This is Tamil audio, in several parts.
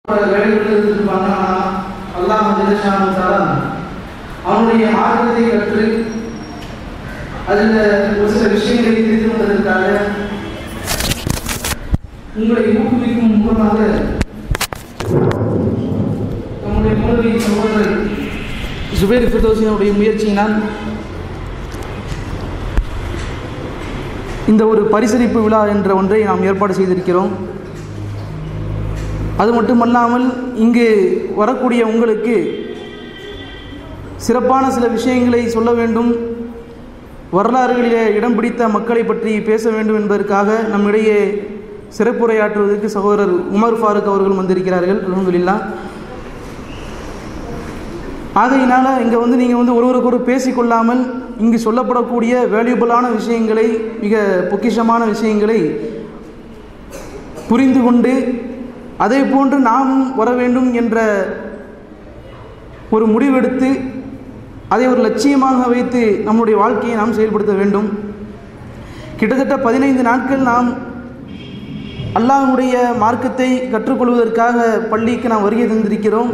வேலைகள் இருந்திருப்பாங்க ஆனால் அல்லாஹ் ஜெயசாமத்தால் அவனுடைய மார்க்கத்தை கற்று அதில் ஒரு சில விஷயங்களை தெரிந்து கொண்டதற்காக உங்களை ஊக்குவிக்கும் முகமாக நம்முடைய மூலவி சகோதரர் ஜுபேர் ஃபிர்தோசினுடைய முயற்சியினால் இந்த ஒரு பரிசளிப்பு விழா என்ற ஒன்றை நாம் ஏற்பாடு செய்திருக்கிறோம் அது மட்டுமல்லாமல் இங்கு வரக்கூடிய உங்களுக்கு சிறப்பான சில விஷயங்களை சொல்ல வேண்டும் வரலாறுகளிலே இடம் பிடித்த மக்களை பற்றி பேச வேண்டும் என்பதற்காக நம்மிடையே சிறப்புரையாற்றுவதற்கு சகோதரர் உமர் ஃபாரூக் அவர்கள் வந்திருக்கிறார்கள் அலமதுல்லா ஆகையினால இங்கே வந்து நீங்கள் வந்து ஒருவருக்கு ஒரு பேசிக்கொள்ளாமல் இங்கு சொல்லப்படக்கூடிய வேல்யூபிளான விஷயங்களை மிக பொக்கிஷமான விஷயங்களை புரிந்து கொண்டு அதே போன்று நாமும் வர வேண்டும் என்ற ஒரு முடிவெடுத்து அதை ஒரு லட்சியமாக வைத்து நம்முடைய வாழ்க்கையை நாம் செயல்படுத்த வேண்டும் கிட்டத்தட்ட பதினைந்து நாட்கள் நாம் அல்லாஹ்வுடைய மார்க்கத்தை கற்றுக்கொள்வதற்காக பள்ளிக்கு நாம் வருகை தந்திருக்கிறோம்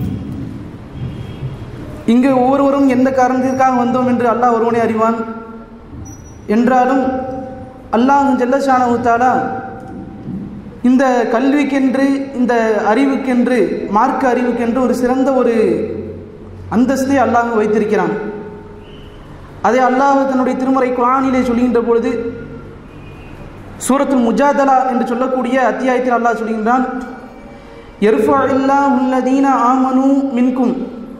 இங்கு ஒவ்வொருவரும் எந்த காரணத்திற்காக வந்தோம் என்று அல்லாஹ் ஒருவனே அறிவான் என்றாலும் அல்லாஹ் ஜல்லஷானவுத்தாலா இந்த கல்விக்கென்று இந்த அறிவுக்கென்று மார்க்க அறிவுக்கென்று ஒரு சிறந்த ஒரு அந்தஸ்தை அல்லாஹ் வைத்திருக்கிறான் அதை அல்லாஹ் தன்னுடைய திருமறை குரானிலே சொல்கின்ற பொழுது சூரத்துல் முஜாதலா என்று சொல்லக்கூடிய அத்தியாயத்தில் அல்லாஹ் சொல்கின்றான் எர்ஃபா இல்லா உள்ளதீன ஆமனு மின்கும்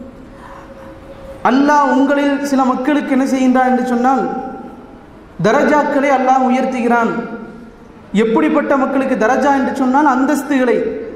அல்லாஹ் உங்களில் சில மக்களுக்கு என்ன செய்கின்றான் என்று சொன்னால் தரஜாக்களை அல்லாஹ் உயர்த்துகிறான் எப்படிப்பட்ட மக்களுக்கு தரஜா என்று சொன்னால் அந்தஸ்துகளை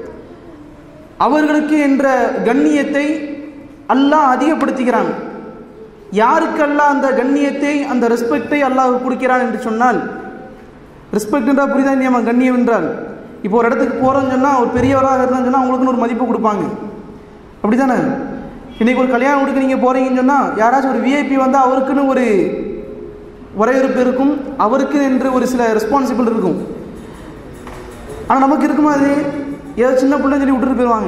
அவர்களுக்கு என்ற கண்ணியத்தை அல்லாஹ் அதிகப்படுத்துகிறான் யாருக்கு அல்லாஹ் அந்த கண்ணியத்தை அந்த ரெஸ்பெக்டை அல்லாஹ் கொடுக்கிறான் என்று சொன்னால் ரெஸ்பெக்ட் என்றால் புரிதா இல்லையாமா கண்ணியம் என்றால் இப்போ ஒரு இடத்துக்கு போகிறோன்னு சொன்னால் ஒரு பெரியவராக இருந்தான்னு சொன்னால் அவங்களுக்குன்னு ஒரு மதிப்பு கொடுப்பாங்க அப்படி தானே இன்றைக்கி ஒரு கல்யாணம் வீட்டுக்கு நீங்கள் போகிறீங்கன்னு சொன்னால் யாராச்சும் ஒரு விஐபி வந்தால் அவருக்குன்னு ஒரு வரவேற்பு இருக்கும் அவருக்கு என்று ஒரு சில ரெஸ்பான்சிபிள் இருக்கும் ஆனால் நமக்கு இருக்குமா அது ஏதோ சின்ன பிள்ளை சொல்லி விட்டுட்டு போயிடுவாங்க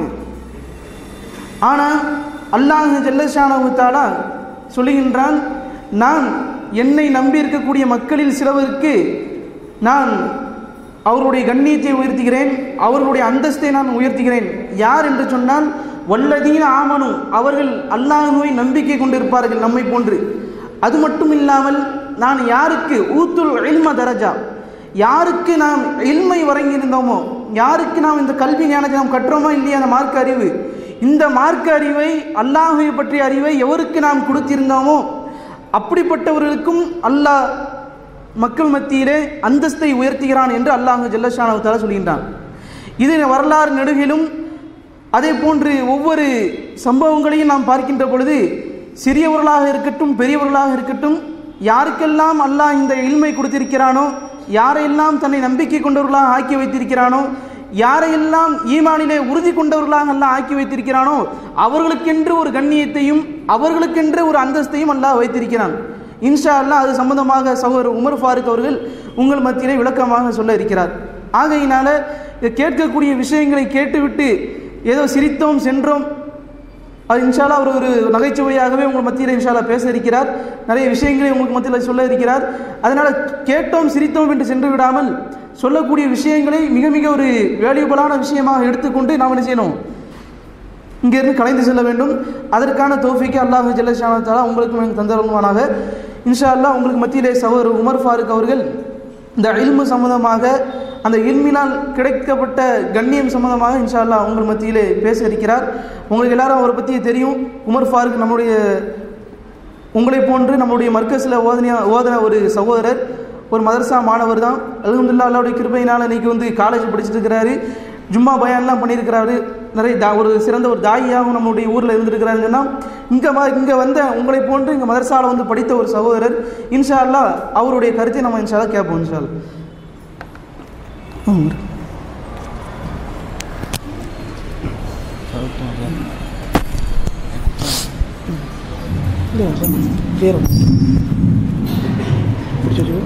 ஆனால் அல்லாஹ் ஜல்லஷானவுத்தாலா சொல்லுகின்றான் நான் என்னை நம்பி இருக்கக்கூடிய மக்களில் சிலவருக்கு நான் அவருடைய கண்ணியத்தை உயர்த்துகிறேன் அவர்களுடைய அந்தஸ்தை நான் உயர்த்துகிறேன் யார் என்று சொன்னால் வல்லதீன ஆமனு அவர்கள் அல்லாஹுவை நம்பிக்கை கொண்டிருப்பார்கள் நம்மை போன்று அது மட்டும் இல்லாமல் நான் யாருக்கு ஊத்துல் இல்ம தரஜா யாருக்கு நாம் இல்மை வழங்கியிருந்தோமோ யாருக்கு நாம் இந்த கல்வி ஞானத்தை நாம் கற்றோமோ இல்லையா அந்த மார்க்க அறிவு இந்த மார்க்க அறிவை அல்லாஹுவை பற்றிய அறிவை எவருக்கு நாம் கொடுத்திருந்தோமோ அப்படிப்பட்டவர்களுக்கும் அல்லாஹ் மக்கள் மத்தியிலே அந்தஸ்தை உயர்த்துகிறான் என்று அல்லாஹு ஜல்லஷானவத்தால சொல்கின்றான் இது வரலாறு நெடுகிலும் அதே போன்று ஒவ்வொரு சம்பவங்களையும் நாம் பார்க்கின்ற பொழுது சிறியவர்களாக இருக்கட்டும் பெரியவர்களாக இருக்கட்டும் யாருக்கெல்லாம் அல்லாஹ் இந்த இல்மை கொடுத்திருக்கிறானோ யாரையெல்லாம் தன்னை நம்பிக்கை கொண்டவர்களாக ஆக்கி வைத்திருக்கிறானோ யாரையெல்லாம் ஈமானிலே உறுதி கொண்டவர்களாக அல்லாஹ் ஆக்கி வைத்திருக்கிறானோ அவர்களுக்கென்று ஒரு கண்ணியத்தையும் அவர்களுக்கென்று ஒரு அந்தஸ்தையும் அல்லாஹ் வைத்திருக்கிறான் இன்ஷா அல்லாஹ் அது சம்பந்தமாக சகோதரர் உமர் ஃபாரூக் அவர்கள் உங்கள் மத்தியிலே விளக்கமாக சொல்ல இருக்கிறார் ஆகையினால கேட்கக்கூடிய விஷயங்களை கேட்டுவிட்டு ஏதோ சிரித்தோம் சென்றோம் அது இன்ஷாலா அவர் ஒரு நகைச்சுவையாகவே உங்கள் மத்தியில் இன்ஷாலா பேச இருக்கிறார் நிறைய விஷயங்களை உங்களுக்கு மத்தியில் சொல்ல இருக்கிறார் அதனால் கேட்டோம் சிரித்தோம் என்று சென்று விடாமல் சொல்லக்கூடிய விஷயங்களை மிக மிக ஒரு வேல்யூபிளான விஷயமாக எடுத்துக்கொண்டு நாம் என்ன செய்யணும் இங்கேருந்து கலைந்து செல்ல வேண்டும் அதற்கான தோஃபிக்கு அல்லாஹ் ஜல்லஷானத்தாலா உங்களுக்கும் எனக்கு தந்தருமானாக இன்ஷா அல்லா உங்களுக்கு மத்தியிலே சகோதரர் உமர் ஃபாரூக் அவர்கள் இந்த இல்மு சம்பந்தமாக அந்த இல்மினால் கிடைக்கப்பட்ட கண்ணியம் சம்பந்தமாக இன்ஷா அல்லா உங்கள் மத்தியிலே பேச இருக்கிறார் உங்களுக்கு எல்லாரும் அவரை பற்றி தெரியும் உமர் ஃபாரூக் நம்முடைய உங்களை போன்று நம்முடைய மர்க்கஸில் ஓதனியா ஓதன ஒரு சகோதரர் ஒரு மதரசா மாணவர் தான் அலமதுல்லா அல்லாவுடைய கிருபையினால் இன்றைக்கி வந்து காலேஜ் படிச்சுட்டு இருக்கிறாரு ஜும்மா பயான்லாம் பண்ணியிருக்கிறாரு நிறைய தா ஒரு சிறந்த ஒரு தாயியாகவும் நம்முடைய ஊரில் இருந்திருக்கிறாருன்னு சொன்னால் இங்கே ம இங்கே வந்த உங்களை போன்று இங்கே மதரசாவில் வந்து படித்த ஒரு சகோதரர் இன்ஷா அல்லா அவருடைய கருத்தை நம்ம இன்ஷா அல்லா கேட்போம் இன்ஷா அல்லா ம் வேறு பிடிச்சிட்டு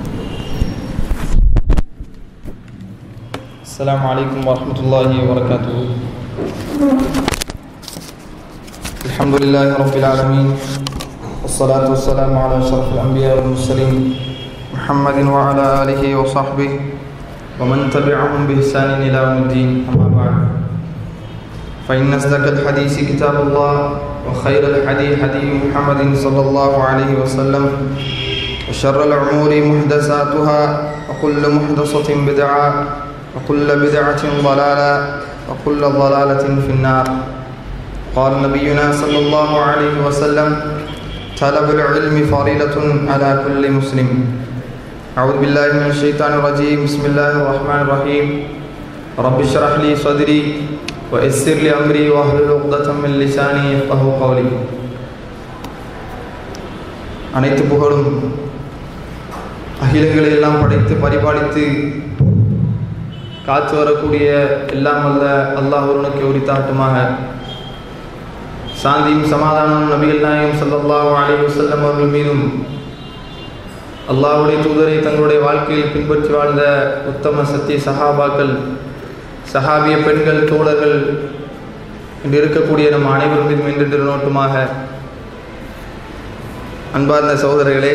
السلام عليكم ورحمة الله وبركاته الحمد لله رب العالمين والصلاة والسلام على أشرف الأنبياء والمرسلين محمد وعلى آله وصحبه ومن تبعهم بإحسان إلى يوم الدين أما بعد فإن أصدق الحديث كتاب الله وخير الحديث حديث محمد صلى الله عليه وسلم وشر الأمور محدثاتها وكل محدثة بدعة وكل بدعة ضلالة وكل ضلالة في النار قال نبينا صلى الله عليه وسلم طلب العلم فريضة على كل مسلم أعوذ بالله من الشيطان الرجيم بسم الله الرحمن الرحيم رب اشرح لي صدري ويسر لي أمري واحلل عقدة من لساني يفقهوا قولي அனைத்து புகழும் அகிலங்களை எல்லாம் படைத்து பரிபாலித்து காத்து வரக்கூடிய எல்லாம் அல்ல அல்லாஹ் ஒருவனுக்கு உரித்தாட்டுமாக சாந்தியும் சமாதானம் நபிகள் நாயகம் ஸல்லல்லாஹு அலைஹி வஸல்லம் அவர்கள் மீதும் அல்லாஹ்வுடைய தூதரை தங்களுடைய வாழ்க்கையில் பின்பற்றி வாழ்ந்த உத்தம சத்திய சஹாபாக்கள் சஹாபிய பெண்கள் தோழர்கள் என்று இருக்கக்கூடிய நம் அனைவரும் மீதும் என்று நோட்டுமாக அன்பார்ந்த சகோதரர்களே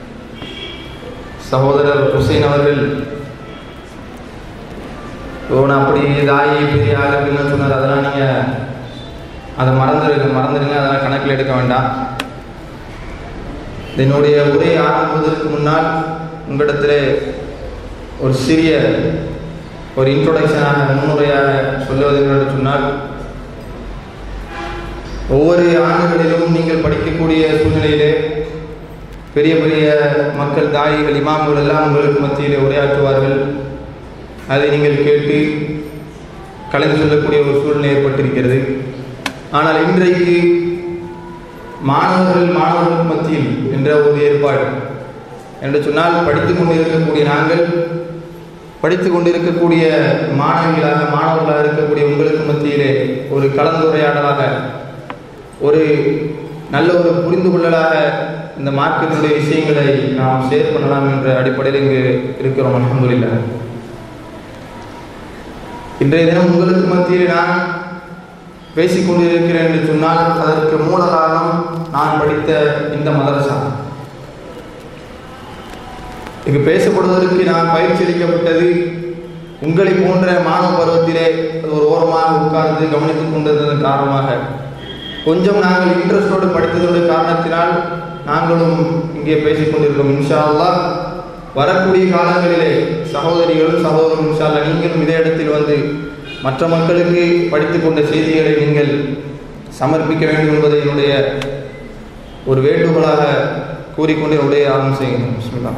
சகோதரர் ஹுசைன் அவர்கள் ஓ நான் அப்படி தாயி பெரிய ஆள் அப்படின்னு சொன்னார் அதெல்லாம் நீங்கள் அதை மறந்துடுங்க மறந்துடுங்க அதெல்லாம் கணக்கில் எடுக்க வேண்டாம் என்னுடைய உரை ஆரம்பிப்பதற்கு முன்னால் உங்களிடத்தில் ஒரு சிறிய ஒரு இன்ட்ரோடக்ஷனாக முன்னுரையாக சொல்லுவது என்று சொன்னால் ஒவ்வொரு ஆண்டுகளிலும் நீங்கள் படிக்கக்கூடிய சூழ்நிலையிலே பெரிய பெரிய மக்கள் தாயிகள் இமாம்கள் எல்லாம் உங்களுக்கு மத்தியிலே உரையாற்றுவார்கள் அதை நீங்கள் கேட்டு கலந்து சொல்லக்கூடிய ஒரு சூழ்நிலை ஏற்பட்டிருக்கிறது ஆனால் இன்றைக்கு மாணவர்கள் மாணவர்களுக்கு மத்தியில் என்ற ஒரு ஏற்பாடு என்று சொன்னால் படித்து கொண்டிருக்கக்கூடிய நாங்கள் படித்து கொண்டிருக்கக்கூடிய மாணவிகளாக மாணவர்களாக இருக்கக்கூடிய உங்களுக்கு மத்தியிலே ஒரு கலந்துரையாடலாக ஒரு நல்ல ஒரு புரிந்து கொள்ளலாக இந்த மார்க்கத்தினுடைய விஷயங்களை நாம் ஷேர் பண்ணலாம் என்ற அடிப்படையில் இங்கு இருக்கிறோம் அலமதுல்லா இன்றைய தினம் உங்களுக்கு மத்தியில் நான் பேசிக்கொண்டிருக்கிறேன் என்று சொன்னால் அதற்கு மூல காரணம் நான் படித்த இந்த மதரசா இங்கு பேசப்படுவதற்கு நான் பயிற்சி அளிக்கப்பட்டது உங்களை போன்ற மாணவ பருவத்திலே அது ஒரு ஓரமாக உட்கார்ந்து கவனித்துக் கொண்டிருந்ததன் காரணமாக கொஞ்சம் நாங்கள் இன்ட்ரெஸ்டோடு படித்ததோட காரணத்தினால் நாங்களும் இங்கே பேசிக் கொண்டிருக்கிறோம் இன்ஷா அல்லா வரக்கூடிய காலங்களிலே சகோதரிகளும் சகோதரரும் இன்ஷா அல்லா நீங்களும் இதே இடத்தில் வந்து மற்ற மக்களுக்கு படித்து கொண்ட செய்திகளை நீங்கள் சமர்ப்பிக்க வேண்டும் என்பதை என்னுடைய ஒரு வேண்டுகோளாக கூறிக்கொண்டு என்னுடைய ஆரம்பம் செய்கிறேன் பிஸ்மில்லா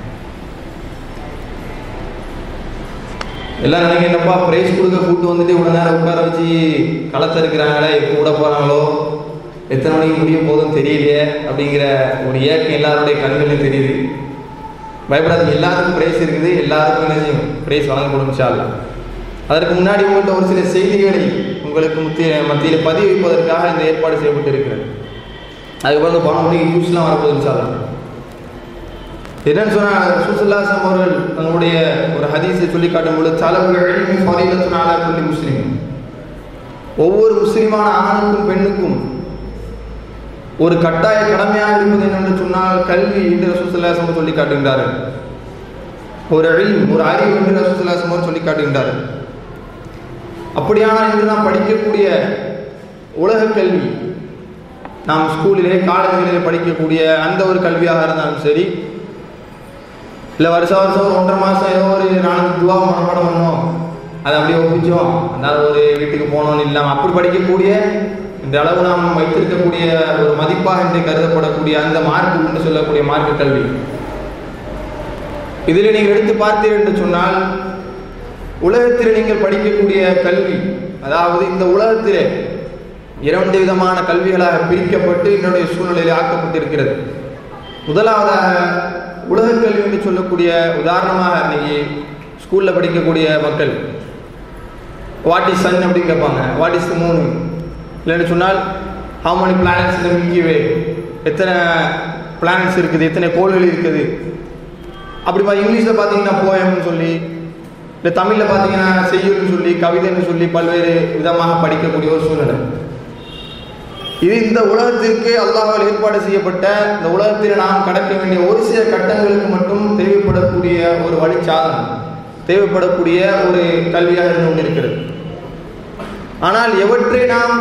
எல்லாம் நினைக்க என்னப்பா ப்ரைஸ் கொடுக்க கூட்டு வந்துட்டு இவ்வளோ நேரம் உட்கார வச்சு களத்தை இருக்கிறாங்களே எப்போ விட போகிறாங்களோ எத்தனை மணிக்கு முடிய போதும் தெரியலையே அப்படிங்கிற ஒரு ஏக்கம் எல்லாருடைய கண்களையும் தெரியுது பயப்படாதீங்க எல்லாருக்கும் ப்ரைஸ் இருக்குது எல்லாருக்கும் என்ன செய்யும் ப்ரைஸ் வழங்கப்படும் சார்ல அதற்கு முன்னாடி உங்கள்கிட்ட ஒரு சில செய்திகளை உங்களுக்கு மத்திய மத்தியில் பதிவு வைப்பதற்காக இந்த ஏற்பாடு செய்யப்பட்டு இருக்கிறது அதுக்கப்புறம் இந்த பணம் மணிக்கு நியூஸ்லாம் வரப்போகுது சார் என்னன்னு சொன்னால் சுசுல்லாசம் அவர்கள் தங்களுடைய ஒரு ஹதீஸை சொல்லி காட்டும் பொழுது தலைவர்கள் சொல்லி முஸ்லீம் ஒவ்வொரு முஸ்லீமான ஆணுக்கும் பெண்ணுக்கும் ஒரு கட்டாய கடமையாக இருப்பது என்னென்று சொன்னால் கல்வி என்று ரசூசல்லாசம் சொல்லி காட்டுகின்றார்கள் ஒரு அழில் ஒரு அறிவு என்று ரசூசல்லாசம் சொல்லி காட்டுகின்றார்கள் அப்படியானால் இன்று நாம் படிக்கக்கூடிய உலக கல்வி நாம் ஸ்கூலிலே காலேஜ்களிலே படிக்கக்கூடிய அந்த ஒரு கல்வியாக இருந்தாலும் சரி இல்லை வருஷம் வருஷம் ஒரு ஒன்றரை மாதம் ஏதோ ஒரு நாலஞ்சு துவா மனப்பாடம் பண்ணோம் அதை அப்படியே ஒப்பிச்சோம் அதனால் ஒரு வீட்டுக்கு போனோம்னு இல்லாமல் அப்படி படிக்கக்கூடிய இந்த அளவு நாம் வைத்திருக்கக்கூடிய ஒரு மதிப்பாக என்று கருதப்படக்கூடிய அந்த மார்க் என்று சொல்லக்கூடிய மார்க்க கல்வி இதில் நீங்கள் எடுத்து பார்த்தீர்கள் என்று சொன்னால் உலகத்தில் நீங்கள் படிக்கக்கூடிய கல்வி அதாவது இந்த உலகத்திலே இரண்டு விதமான கல்விகளாக பிரிக்கப்பட்டு என்னுடைய சூழ்நிலையில் ஆக்கப்பட்டிருக்கிறது முதலாவதாக உலக கல்வி என்று சொல்லக்கூடிய உதாரணமாக இன்னைக்கு ஸ்கூலில் படிக்கக்கூடிய மக்கள் வாட் இஸ் சன் அப்படின்னு கேட்பாங்க வாட் இஸ் த மூணு இல்லைன்னு சொன்னால் how many planets in the Milky Way எத்தனை பிளானட்ஸ் இருக்குது எத்தனை கோள்கள் இருக்குது அப்படி மாதிரி இங்கிலீஷில் பார்த்தீங்கன்னா போயம்னு சொல்லி இல்லை தமிழில் பார்த்தீங்கன்னா செய்யுள்னு சொல்லி கவிதைன்னு சொல்லி பல்வேறு விதமாக படிக்கக்கூடிய ஒரு சூழ்நிலை இது இந்த உலகத்திற்கு அல்லாஹால் ஏற்பாடு செய்யப்பட்ட இந்த உலகத்தில் நாம் கடக்க வேண்டிய ஒரு சில கட்டங்களுக்கு மட்டும் தேவைப்படக்கூடிய ஒரு வழிச்சாதனம் தேவைப்படக்கூடிய ஒரு கல்வியாக இருந்து கொண்டிருக்கிறது ஆனால் எவற்றை நாம்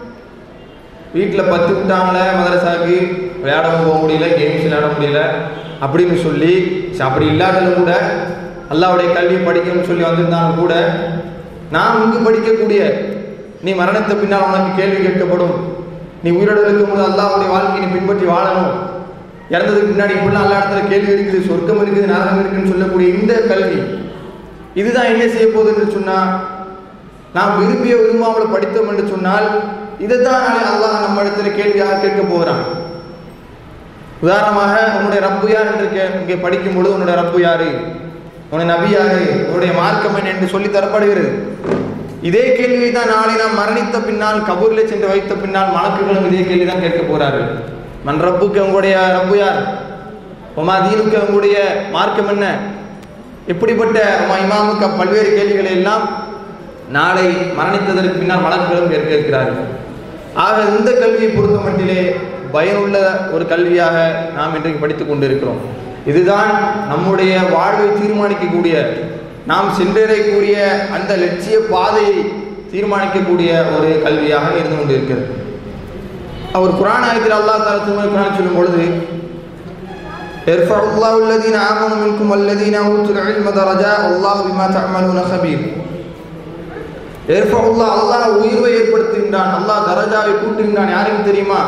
வீட்டில் பத்து விட்டாங்களே மதரசாக்கு விளையாடவும் போக முடியல கேம்ஸ் விளையாட முடியல அப்படின்னு சொல்லி சரி, அப்படி இல்லாட்டாலும் கூட அல்லாவுடைய கல்வி படிக்கணும்னு சொல்லி வந்திருந்தாலும் கூட நாம் இங்கு படிக்கக்கூடிய நீ மரணத்தை பின்னால் உனக்கு கேள்வி கேட்கப்படும் நீ உயிரோடு இருக்கும்போது அல்லாவுடைய வாழ்க்கையை நீ பின்பற்றி வாழணும் இறந்ததுக்கு பின்னாடி இப்படிலாம் எல்லா இடத்துல கேள்வி இருக்குது சொர்க்கம் இருக்குது நரகம் இருக்குன்னு சொல்லக்கூடிய இந்த கல்வி இதுதான் என்ன செய்ய போகுது என்று சொன்னால் நாம் விரும்பிய விரும்பாமல் படித்தோம் என்று சொன்னால் இதைத்தான் நாளை அல்லாஹ் நம்ம இடத்துல கேள்வியாக கேட்க போகிறான் உதாரணமாக உன்னுடைய ரப்பு யார் என்று கே இங்கே படிக்கும் பொழுது உன்னுடைய ரப்பு யாரு உன்னுடைய நபி யாரு உன்னுடைய மார்க்கம் என்ன என்று சொல்லி தரப்படுகிறது இதே கேள்வியை தான் நாளை நாம் மரணித்த பின்னால் கபூரில் சென்று வைத்த பின்னால் மலக்குகளும் இதே கேள்வி தான் கேட்க போறார்கள் மன் ரப்புக்கு உங்களுடைய ரப்பு யார் உமா தீனுக்கு உங்களுடைய மார்க்கம் என்ன இப்படிப்பட்ட உமா இமாமுக்கு பல்வேறு கேள்விகளை எல்லாம் நாளை மரணித்ததற்கு பின்னால் மலக்குகளும் கேட்க இருக்கிறார்கள் ஆக இந்த கல்வியை பொறுத்த மட்டிலே பயனுள்ள ஒரு கல்வியாக நாம் இன்றைக்கு படித்துக் கொண்டிருக்கிறோம் இதுதான் நம்முடைய வாழ்வை தீர்மானிக்கக்கூடிய நாம் சென்றடையக்கூடிய அந்த லட்சிய பாதையை தீர்மானிக்கக்கூடிய ஒரு கல்வியாக இருந்து கொண்டிருக்கிறது அவர் குரான் ஆயத்தில் அல்லாஹ் தாலா திருமண குரான் சொல்லும் பொழுது يرفع الله الذين آمنوا منكم والذين أوتوا العلم درجات والله بما تعملون خبير ஏற்புல்லா அல்லாஹ் உயர்வை ஏற்படுத்துகின்றான் அல்லாஹ் தரஜாவை கூட்டுகின்றான் யாருக்கு தெரியுமா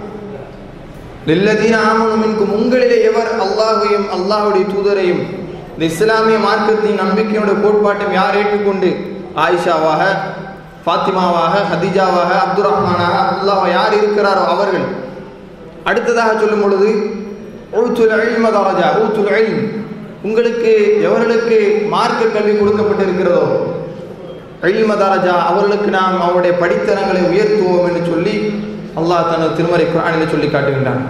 லில்லதீன ஆமனு மின்கும் உங்களிலே எவர் அல்லாஹையும் அல்லாஹுடைய தூதரையும் இந்த இஸ்லாமிய மார்க்கத்தின் நம்பிக்கையோட கோட்பாட்டையும் யார் ஏற்றுக்கொண்டு ஆயிஷாவாக ஃபாத்திமாவாக ஹதிஜாவாக அப்துல் ரஹ்மானாக அப்துல்லாவா யார் இருக்கிறாரோ அவர்கள் அடுத்ததாக சொல்லும் பொழுது ஊத்துல் இல்ம தரஜா ஊத்துல் இல்ம் உங்களுக்கு எவர்களுக்கு மார்க்க கல்வி கொடுக்கப்பட்டிருக்கிறதோ இல்ம தரஜா அவர்களுக்கு நாம் அவருடைய படித்தனங்களை உயர்த்துவோம் என்று சொல்லி அல்லாஹ் தனது திருமறை குரானில் சொல்லி காட்டுகின்றான்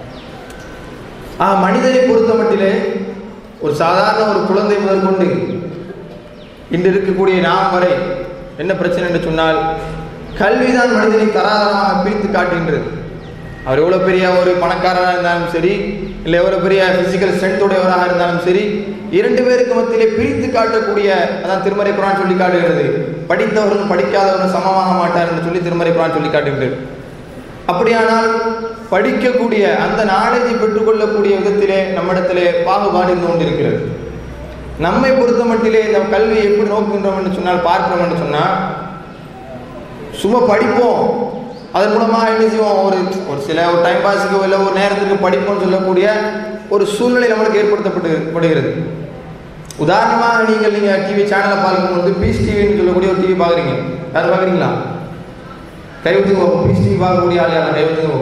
ஆ மனிதனை பொறுத்த மட்டிலே ஒரு சாதாரண ஒரு குழந்தை முதல் கொண்டு இன்று இருக்கக்கூடிய நாம் வரை என்ன பிரச்சனை என்று சொன்னால் கல்விதான் மனிதனை தராதரமாக பிரித்து காட்டுகின்றது அவர் எவ்வளோ பெரிய ஒரு பணக்காரராக இருந்தாலும் சரி இல்லை எவ்வளோ பெரிய ஃபிசிக்கல் ஸ்ட்ரென்த் உடையவராக இருந்தாலும் சரி இரண்டு பேருக்கு மத்தியிலே பிரித்து காட்டக்கூடிய அதான் திருமறை குரான் சொல்லி காட்டுகிறது படித்தவர்களும் படிக்காதவர்களும் சமமாக மாட்டார் என்று சொல்லி திருமறை குரான் சொல்லி காட்டுகிறது அப்படியானால் படிக்கக்கூடிய அந்த நாலேஜை பெற்றுக்கொள்ளக்கூடிய விதத்திலே நம்மிடத்திலே பாகுபாடு இருந்து கொண்டிருக்கிறது நம்மை பொறுத்த மட்டிலே இந்த கல்வியை எப்படி நோக்குகின்றோம் என்று சொன்னால் பார்க்கிறோம் என்று சொன்னால் சும்மா படிப்போம் அதன் மூலமாக என்ன செய்வோம் ஒரு ஒரு சில ஒரு டைம் பாஸுக்கு இல்லை ஒரு நேரத்துக்கு படிப்போம்னு சொல்லக்கூடிய ஒரு சூழ்நிலை நம்மளுக்கு ஏற்படுத்தப்பட்டு படுகிறது உதாரணமாக நீங்கள் நீங்கள் டிவி சேனலை பார்க்கும்போது பீஸ் டிவின்னு சொல்லக்கூடிய ஒரு டிவி பார்க்குறீங்க யாரும் பார்க்குறீங்களா கை ஊற்றுங்க பீஸ் டிவி பார்க்கக்கூடிய ஆள் யாரும் கை ஊற்றுங்க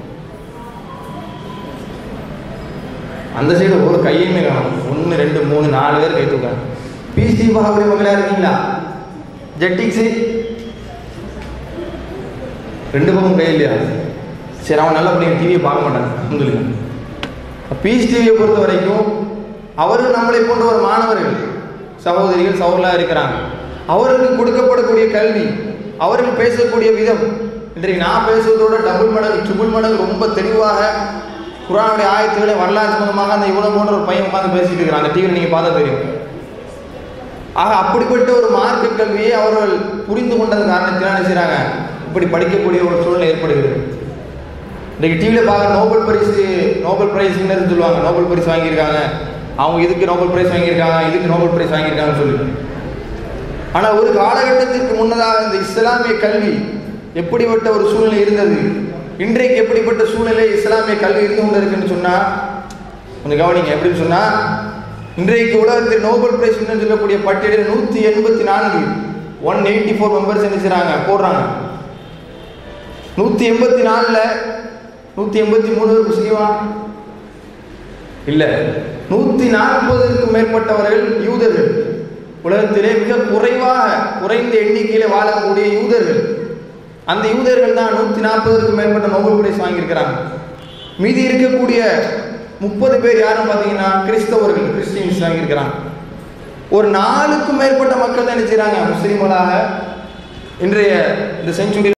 அந்த சைடு ஒரு கையுமே காணும் ஒன்று ரெண்டு மூணு நாலு பேர் கை தூக்காங்க பீஸ் டிவி பார்க்கக்கூடிய மக்களாக இருக்கீங்களா ஜெட்டிக்ஸு ரெண்டு பக்கம் கை இல்லையா சரி அவன் நல்லபடியாக டிவியை பார்க்க மாட்டாங்க அல்ஹம்துலில்லாஹ் பீஸ் டிவியை பொறுத்த வரைக்கும் அவர்கள் நம்மளை போன்ற ஒரு மாணவர்கள் சகோதரிகள் சகோதரலாக இருக்கிறாங்க அவர்களுக்கு கொடுக்கப்படக்கூடிய கல்வி அவர்கள் பேசக்கூடிய விதம் இன்றைக்கு நான் பேசுவதோட டபுள் மடங்கு ட்ரிபிள் மடங்கு ரொம்ப தெளிவாக குரானுடைய ஆயத்துக்களை வரலாறு சம்பந்தமாக அந்த இவ்வளோ போன்ற ஒரு பையன் உட்காந்து பேசிட்டு இருக்கிறான் அந்த டிவியில் நீங்கள் பார்த்தா தெரியும் ஆக அப்படிப்பட்ட ஒரு மார்க்க கல்வியை அவர்கள் புரிந்து கொண்டது காரணத்தினால் என்ன செய்கிறாங்க இப்படி படிக்கக்கூடிய ஒரு சூழ்நிலை ஏற்படுகிறது இன்றைக்கு டிவியில் பார்க்க நோபல் பரிசு நோபல் பிரைஸ் வின்னர்னு சொல்லுவாங்க நோபல் பரிசு வாங்கியிருக்காங்க அவங்க இதுக்கு நோபல் பிரைஸ் வாங்கியிருக்காங்க இதுக்கு நோபல் பிரைஸ் வாங்கியிருக்காங்கன்னு சொல்லி ஆனால் ஒரு காலகட்டத்திற்கு முன்னதாக இந்த இஸ்லாமிய கல்வி எப்படிப்பட்ட ஒரு சூழ்நிலை இருந்தது இன்றைக்கு எப்படிப்பட்ட சூழ்நிலை இஸ்லாமிய கல்வி இருந்து கொண்டு இருக்குன்னு சொன்னால் கொஞ்சம் கவனிங்க எப்படின்னு சொன்னால் இன்றைக்கு உலகத்தில் நோபல் பிரைஸ் வின்னர் சொல்லக்கூடிய பட்டியலில் நூற்றி எண்பத்தி நான்கு ஒன் எயிட்டி ஃபோர் மெம்பர்ஸ் என்ன செய்கிறாங்க போடுறாங்க நூற்றி எண்பத்தி நாலில் நூற்றி எண்பத்தி மூணு பேர் முஸ்லீமா இல்லை நூற்றி நாற்பதுக்கும் மேற்பட்டவர்கள் யூதர்கள் உலகத்திலே மிக குறைவாக குறைந்த எண்ணிக்கையில வாழக்கூடிய யூதர்கள் அந்த யூதர்கள் தான் நூற்றி நாற்பதுக்கும் மேற்பட்ட நோபல் பிரைஸ் வாங்கியிருக்கிறாங்க மீதி இருக்கக்கூடிய முப்பது பேர் யாரும் பார்த்தீங்கன்னா கிறிஸ்தவர்கள் கிறிஸ்டியன்ஸ் வாங்கியிருக்கிறாங்க ஒரு நாலுக்கும் மேற்பட்ட மக்கள் தான் என்ன செய்றாங்க முஸ்லீம்களாக இன்றைய இந்த செஞ்சுரி